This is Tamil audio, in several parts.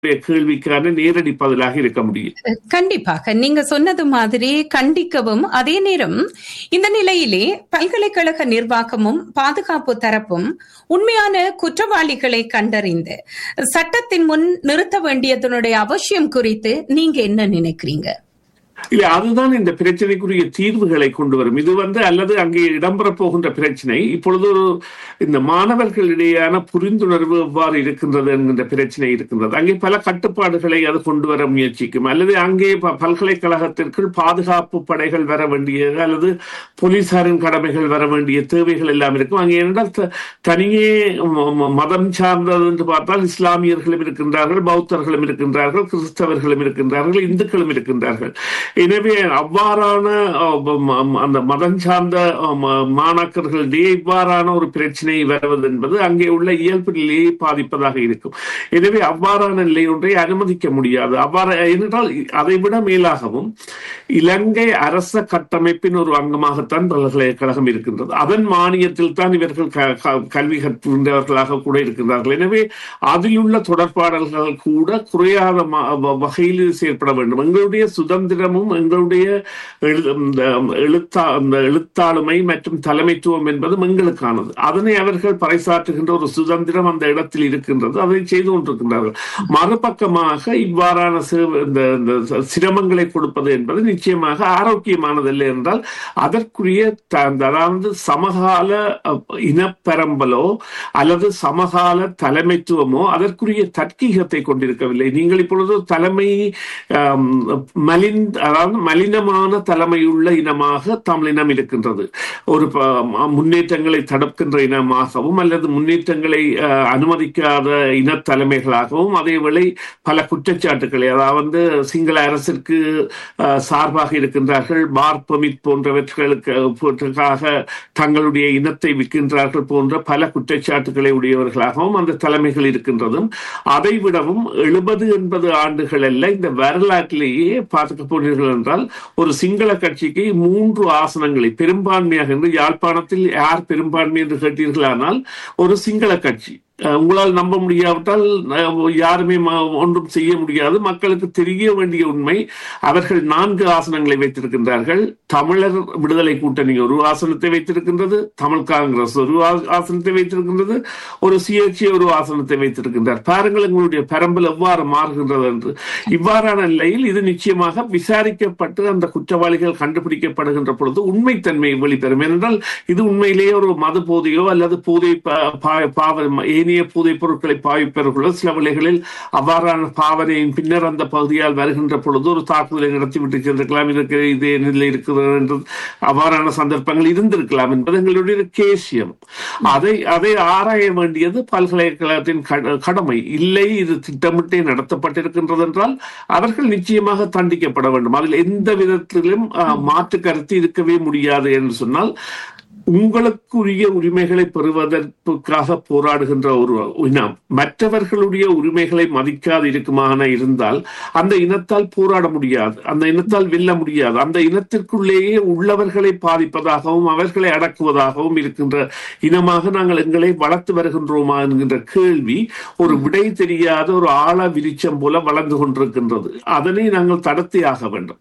கேள்விக்கான நேரடி பதிலாக இருக்க முடியும் கண்டிப்பாக நீங்க சொன்னது மாதிரி கண்டிக்கவும் அதே நேரம் இந்த நிலையிலே பல்கலைக்கழக நிர்வாகமும் பாதுகாப்பு தரப்பும் உண்மையான குற்றவாளிகளை கண்டறிந்து சட்டத்தின் முன் நிறுத்த வேண்டியதனுடைய அவசியம் குறித்து நீங்க என்ன நினைக்கிறீங்க இல்ல அதுதான் இந்த பிரச்சனைக்குரிய தீர்வுகளை கொண்டு வரும் இது வந்து அல்லது அங்கே இடம்பெற போகின்ற பிரச்சனை இப்பொழுது ஒரு இந்த மாணவர்களிடையான புரிந்துணர்வு எவ்வாறு இருக்கின்றது என்கின்ற பிரச்சனை இருக்கின்றது அங்கே பல கட்டுப்பாடுகளை அது கொண்டு வர முயற்சிக்கும் அல்லது அங்கே ப- பல்கலைக்கழகத்திற்குள் பாதுகாப்பு படைகள் வர வேண்டிய அல்லது போலீசாரின் கடமைகள் வர வேண்டிய தேவைகள் எல்லாம் இருக்கும் அங்கே என்றால் த- தனியே ம- ம- மதம் சார்ந்தது என்று பார்த்தால் இஸ்லாமியர்களும் இருக்கின்றார்கள் பௌத்தர்களும் இருக்கின்றார்கள் கிறிஸ்தவர்களும் இருக்கின்றார்கள் இந்துக்களும் இருக்கின்றார்கள் எனவே அவ்வாறான அஹ், ம- ம- அந்த மதம் சார்ந்த அஹ், ம- மாணாக்கர்களிடையே இவ்வாறான ஒரு பிரச்சனை வருவது என்பது அங்கே உள்ள இயல்பு நிலையை பாதிப்பதாக இருக்கும் எனவே அவ்வாறான நிலை ஒன்றை அனுமதிக்க முடியாது அவ்வாறு ஏனென்றால் அதை விட மேலாகவும் இலங்கை அரச கட்டமைப்பின் ஒரு அங்கமாகத்தான் பல்கலைக்கழகம் இருக்கின்றது அதன் மானியத்தில் தான் இவர்கள் க- க- கல்வி கற்கின்றவர்களாக கூட இருக்கின்றார்கள் எனவே அதில் உள்ள தொடர்பாடல்கள் கூட குறையாத ம- வ- வகையில் இது செயற்பட வேண்டும் எங்களுடைய சுதந்திரமும் எங்களுடைய எழு- இந்த எழுத்தா இந்த எழுத்தாளுமை மற்றும் தலைமைத்துவம் என்பதும் எங்களுக்கானது அதனை அவர்கள் பறைசாற்றுகின்ற ஒரு சுதந்திரம் அந்த இடத்தில் இருக்கின்றது அதை செய்து கொண்டிருக்கின்றார்கள் மறுபக்கமாக இவ்வாறான சிறு- இந்த இந்த சிரமங்களை கொடுப்பது என்பது நிச்சயமாக ஆரோக்கியமானதல்ல என்றால் அதற்குரிய த- அந்த அதாவது சமகால அஹ், இனப்பெரம்பலோ அல்லது சமகால தலைமைத்துவமோ அதற்குரிய தர்க்கீகத்தை கொண்டிருக்கவில்லை நீங்கள் இப்பொழுது தலைமை ஆம், மலின் அதாவது மலினமான தலைமையுள்ள இனமாக தமிழினம் இருக்கின்றது ஒரு ப- ம- முன்னேற்றங்களை தடுக்கின்ற இனமாகவும் அல்லது முன்னேற்றங்களை அஹ், அனுமதிக்காத இனத்தலைமைகளாகவும் அதேவேளை பல குற்றச்சாட்டுகளை அதாவது சிங்கள அரசிற்கு அஹ், சார்பாக இருக்கின்றார்கள் பார் பெர்மிட் போன்றவர்களுக்கு போன்றதுக்காக தங்களுடைய இனத்தை விற்கின்றார்கள் போன்ற பல குற்றச்சாட்டுகளை உடையவர்களாகவும் அந்த தலைமைகள் இருக்கின்றதும் அதை விடவும் எழுபது எண்பது ஆண்டுகள் அல்ல இந்த வரலாற்றிலேயே பார்க்க போனீர்கள் என்றால் ஒரு சிங்கள கட்சிக்கு மூன்று ஆசனங்களை பெரும்பான்மையாக என்று யாழ்ப்பாணத்தில் யார் பெரும்பான்மை என்று கேட்டீர்களானால் ஒரு சிங்கள கட்சி அஹ் உங்களால் நம்ப முடியாவிட்டால் அஹ், யாருமே ம- ஒன்றும் செய்ய முடியாது மக்களுக்கு தெரிய வேண்டிய உண்மை அவர்கள் நான்கு ஆசனங்களை வைத்திருக்கின்றார்கள் தமிழர் விடுதலை கூட்டணி ஒரு ஆசனத்தை வைத்திருக்கின்றது தமிழ் காங்கிரஸ் ஒரு ஆ- ஆசனத்தை வைத்திருக்கின்றது ஒரு சுயேட்சை ஒரு ஆசனத்தை வைத்திருக்கின்றார் பாருங்கள் எங்களுடைய பரம்பல் எவ்வாறு மாறுகின்றது என்று இவ்வாறான நிலையில் இது நிச்சயமாக விசாரிக்கப்பட்டு அந்த குற்றவாளிகள் கண்டுபிடிக்கப்படுகின்ற பொழுது உண்மைத்தன்மை வெளிப்பெறும் ஏனென்றால் இது உண்மையிலேயே ஒரு மது போதையோ அல்லது போதை ப- பா- பாவ ஏனைய போதைப் பொருட்களை பாவிப்பவர்களோ சில வேளைகளில் அவ்வாறான பாவனையின் பின்னர் அந்த பகுதியால் வருகின்ற பொழுது ஒரு தாக்குதலை நடத்திவிட்டு சென்றிருக்கலாம் இதற்கு இதே நிலை இருக்கிறது என்று அவ்வாறான சந்தர்ப்பங்கள் இருந்திருக்கலாம் என்பது எங்களுடைய கேசியம் அதை அதை ஆராய வேண்டியது பல்கலைக்கழகத்தின் கட- கடமை இல்லை இது திட்டமிட்டே நடத்தப்பட்டிருக்கின்றது என்றால் அவர்கள் நிச்சயமாக தண்டிக்கப்பட வேண்டும் அதில் எந்த விதத்திலும் அஹ், மாற்று கருத்து இருக்கவே முடியாது என்று சொன்னால் உங்களுக்குரிய உரிமைகளை பெறுவதற்காக போராடுகின்ற ஒரு இனம் மற்றவர்களுடைய உரிமைகளை மதிக்காது இருக்குமான இருந்தால் அந்த இனத்தால் போராட முடியாது அந்த இனத்தால் வெல்ல முடியாது அந்த இனத்திற்குள்ளேயே உள்ளவர்களை பாதிப்பதாகவும் அவர்களை அடக்குவதாகவும் இருக்கின்ற இனமாக நாங்கள் எங்களை வளர்த்து வருகின்றோமா என்கின்ற கேள்வி ஒரு விடை தெரியாத ஒரு ஆழ விரிச்சம் போல வளர்ந்து கொண்டிருக்கின்றது அதனை நாங்கள் தடுத்தே ஆக வேண்டும்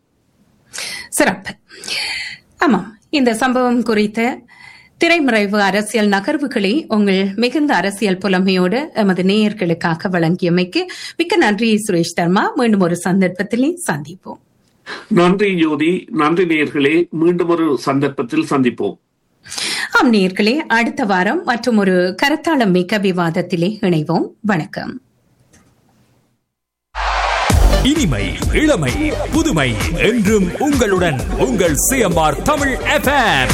சிறப்பு ஆமாம் இந்த சம்பவம் குறித்த திரைமறைவு அரசியல் நகர்வுகளை உங்கள் மிகுந்த அரசியல் புலமையோடு எமது நேயர்களுக்காக வழங்கியமைக்கு மிக்க நன்றி சுரேஷ் தர்மா மீண்டும் ஒரு சந்தர்ப்பத்திலே சந்திப்போம் நன்றி ஜோதி நன்றி நேயர்களே மீண்டும் ஒரு சந்தர்ப்பத்தில் சந்திப்போம் ஆம் நேயர்களே அடுத்த வாரம் மற்றும் ஒரு கருத்தாளம் மிக்க விவாதத்திலே இணைவோம் வணக்கம் இனிமை இளமை புதுமை என்றும் உங்களுடன் உங்கள் சிஎம்ஆர் தமிழ் எஃப்எம்